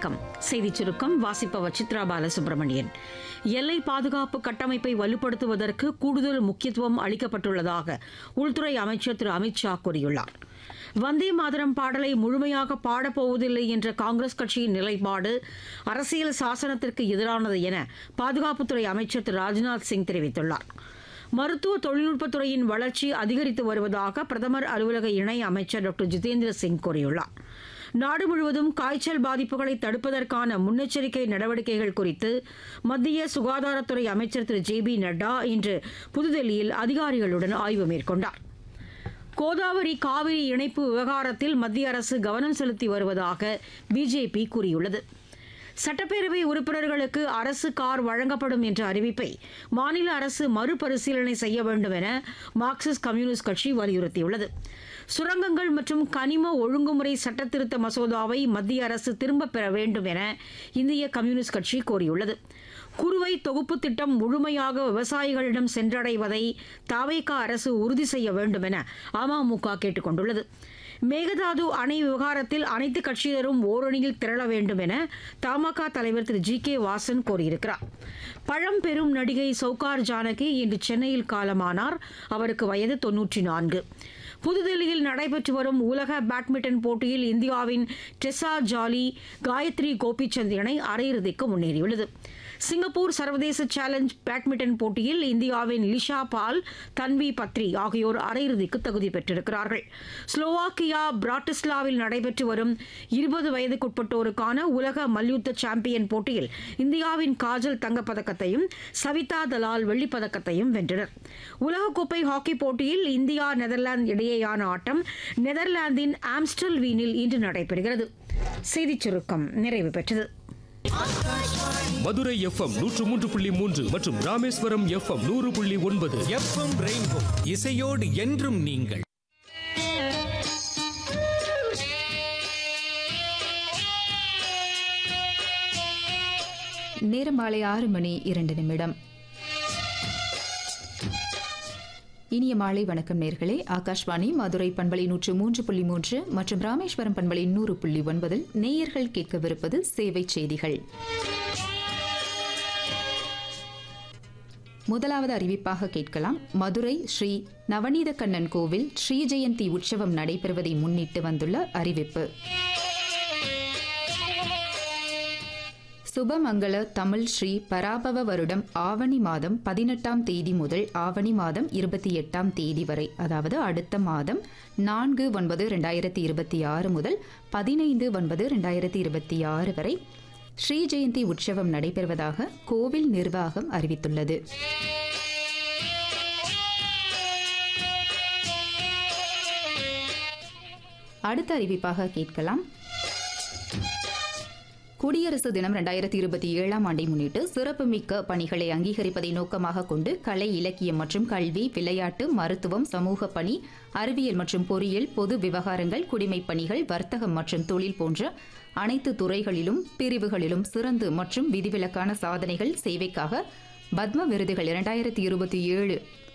வணக்கம் செய்திச் சுருக்கம் வாசிப்பவர் சித்ரா பாலசுப்ரமணியன் எல்லை பாதுகாப்பு கட்டமைப்பை வலுப்படுத்துவதற்கு கூடுதல் முக்கியத்துவம் அளிக்கப்பட்டுள்ளதாக உள்துறை அமைச்சர் திரு அமித்ஷா கூறியுள்ளார் வந்தே மாதரம் பாடலை முழுமையாக பாடப்போவதில்லை என்ற காங்கிரஸ் கட்சியின் நிலைப்பாடு அரசியல் சாசனத்திற்கு எதிரானது என பாதுகாப்புத்துறை அமைச்சர் திரு ராஜ்நாத் சிங் தெரிவித்துள்ளார் மருத்துவ தொழில்நுட்பத்துறையின் வளர்ச்சி அதிகரித்து வருவதாக பிரதமர் அலுவலக இணை அமைச்சர் டாக்டர் ஜிதேந்திர சிங் கூறியுள்ளார் நாடு முழுவதும் காய்ச்சல் பாதிப்புகளை தடுப்பதற்கான முன்னெச்சரிக்கை நடவடிக்கைகள் குறித்து மத்திய சுகாதாரத்துறை அமைச்சர் திரு ஜே பி நட்டா இன்று புதுதில்லியில் அதிகாரிகளுடன் ஆய்வு மேற்கொண்டார் கோதாவரி காவிரி இணைப்பு விவகாரத்தில் மத்திய அரசு கவனம் செலுத்தி வருவதாக பிஜேபி கூறியுள்ளது சட்டப்பேரவை உறுப்பினர்களுக்கு அரசு கார் வழங்கப்படும் என்ற அறிவிப்பை மாநில அரசு மறுபரிசீலனை செய்ய வேண்டும் என மார்க்சிஸ்ட் கம்யூனிஸ்ட் கட்சி வலியுறுத்தியுள்ளது சுரங்கங்கள் மற்றும் கனிம ஒழுங்குமுறை சட்டத்திருத்த மசோதாவை மத்திய அரசு திரும்பப் பெற வேண்டும் என இந்திய கம்யூனிஸ்ட் கட்சி கோரியுள்ளது குறுவை தொகுப்பு திட்டம் முழுமையாக விவசாயிகளிடம் சென்றடைவதை தாவேகா அரசு உறுதி செய்ய வேண்டும் என அமமுக கேட்டுக் கொண்டுள்ளது மேகதாது அணை விவகாரத்தில் அனைத்து கட்சியினரும் ஓரணியில் திரள வேண்டும் என தமாக தலைவர் திரு ஜி கே வாசன் கோரியிருக்கிறார் பழம்பெரும் நடிகை சவுகார் ஜானகி இன்று சென்னையில் காலமானார் அவருக்கு வயது தொன்னூற்றி நான்கு புதுதில்லியில் நடைபெற்று வரும் உலக பேட்மிண்டன் போட்டியில் இந்தியாவின் டெசா ஜாலி காயத்ரி கோபிச்சந்த் இணை அரையிறுதிக்கு முன்னேறியுள்ளது சிங்கப்பூர் சர்வதேச சேலஞ்ச் பேட்மிண்டன் போட்டியில் இந்தியாவின் லிஷா பால் தன்வி பத்ரி ஆகியோர் அரையிறுதிக்கு தகுதி பெற்றிருக்கிறார்கள் ஸ்லோவாக்கியா பிராட்டிஸ்லாவில் நடைபெற்று வரும் இருபது வயதுக்குட்பட்டோருக்கான உலக மல்யுத்த சாம்பியன் போட்டியில் இந்தியாவின் காஜல் தங்கப்பதக்கத்தையும் சவிதா தலால் வெள்ளிப்பதக்கத்தையும் வென்றனர் உலகக்கோப்பை ஹாக்கி போட்டியில் இந்தியா நெதர்லாந்து இடையேயான ஆட்டம் நெதர்லாந்தின் ஆம்ஸ்டல் வீனில் இன்று நடைபெறுகிறது செய்திச் சுருக்கம் நிறைவு பெற்றது மதுரை எஃப்எம் நூற்று மூன்று புள்ளி மூன்று மற்றும் ராமேஸ்வரம் எஃப்எம் நூறு புள்ளி ஒன்பது எஃப்எம் ரெயின்போ இசையோடு என்றும் நீங்கள் நேரம் மாலை ஆறு மணி இரண்டு நிமிடம் இனிய மாலை வணக்கம் நேர்களே ஆகாஷ்வாணி மதுரை பண்பலை நூற்று மூன்று புள்ளி மூன்று மற்றும் ராமேஸ்வரம் பண்பலை நூறு புள்ளி ஒன்பதில் நேயர்கள் கேட்கவிருப்பது சேவை செய்திகள் முதலாவது அறிவிப்பாக கேட்கலாம் மதுரை ஸ்ரீ நவநீத கண்ணன் கோவில் ஸ்ரீ ஜெயந்தி உற்சவம் நடைபெறுவதை முன்னிட்டு வந்துள்ள அறிவிப்பு சுபமங்கள தமிழ் ஸ்ரீ பராபவ வருடம் ஆவணி மாதம் பதினெட்டாம் தேதி முதல் ஆவணி மாதம் இருபத்தி எட்டாம் தேதி வரை அதாவது அடுத்த மாதம் நான்கு ஒன்பது ரெண்டாயிரத்தி இருபத்தி ஆறு முதல் பதினைந்து ஒன்பது ரெண்டாயிரத்தி இருபத்தி ஆறு வரை ஸ்ரீ ஜெயந்தி உற்சவம் நடைபெறுவதாக கோவில் நிர்வாகம் அறிவித்துள்ளது அடுத்த அறிவிப்பாக கேட்கலாம் குடியரசு தினம் ரெண்டாயிரத்தி இருபத்தி ஏழாம் ஆண்டை முன்னிட்டு சிறப்புமிக்க பணிகளை அங்கீகரிப்பதை நோக்கமாக கொண்டு கலை இலக்கியம் மற்றும் கல்வி விளையாட்டு மருத்துவம் சமூக பணி அறிவியல் மற்றும் பொறியியல் பொது விவகாரங்கள் குடிமைப் பணிகள் வர்த்தகம் மற்றும் தொழில் போன்ற அனைத்து துறைகளிலும் பிரிவுகளிலும் சிறந்து மற்றும் விதிவிலக்கான சாதனைகள் சேவைக்காக பத்ம விருதுகள் இரண்டாயிரத்தி இருபத்தி ஏழு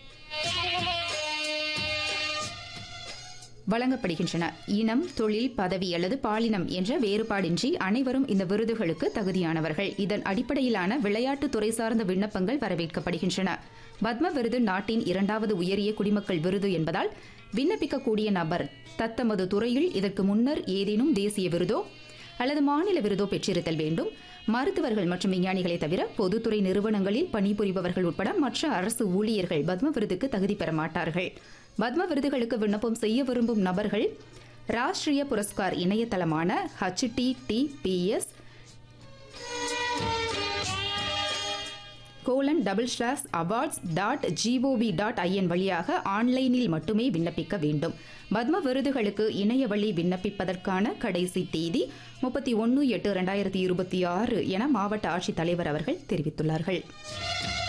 வழங்கப்படுகின்றன இனம் தொழில் பதவி அல்லது பாலினம் என்ற வேறுபாடின்றி அனைவரும் இந்த விருதுகளுக்கு தகுதியானவர்கள் இதன் அடிப்படையிலான விளையாட்டு துறை சார்ந்த விண்ணப்பங்கள் வரவேற்கப்படுகின்றன பத்ம விருது நாட்டின் இரண்டாவது உயரிய குடிமக்கள் விருது என்பதால் விண்ணப்பிக்கக்கூடிய நபர் தத்தமது துறையில் இதற்கு முன்னர் ஏதேனும் தேசிய விருதோ அல்லது மாநில விருதோ பெற்றிருத்தல் வேண்டும் மருத்துவர்கள் மற்றும் விஞ்ஞானிகளை தவிர பொதுத்துறை நிறுவனங்களில் பணிபுரிபவர்கள் உட்பட மற்ற அரசு ஊழியர்கள் பத்ம விருதுக்கு தகுதி பெற மாட்டார்கள் பத்ம விருதுகளுக்கு விண்ணப்பம் செய்ய விரும்பும் நபர்கள் ராஷ்டிரிய புரஸ்கார் இணையதளமான HTTPS colon double slash awards dot GOV dot IN வழியாக ஆன்லைனில் மட்டுமே விண்ணப்பிக்க வேண்டும் பத்ம விருதுகளுக்கு இணைய வழி விண்ணப்பிப்பதற்கான கடைசி தேதி முப்பத்தி ஒன்று எட்டு ரெண்டாயிரத்தி இருபத்தி ஆறு என மாவட்ட ஆட்சித்தலைவர் அவர்கள் தெரிவித்துள்ளார்கள்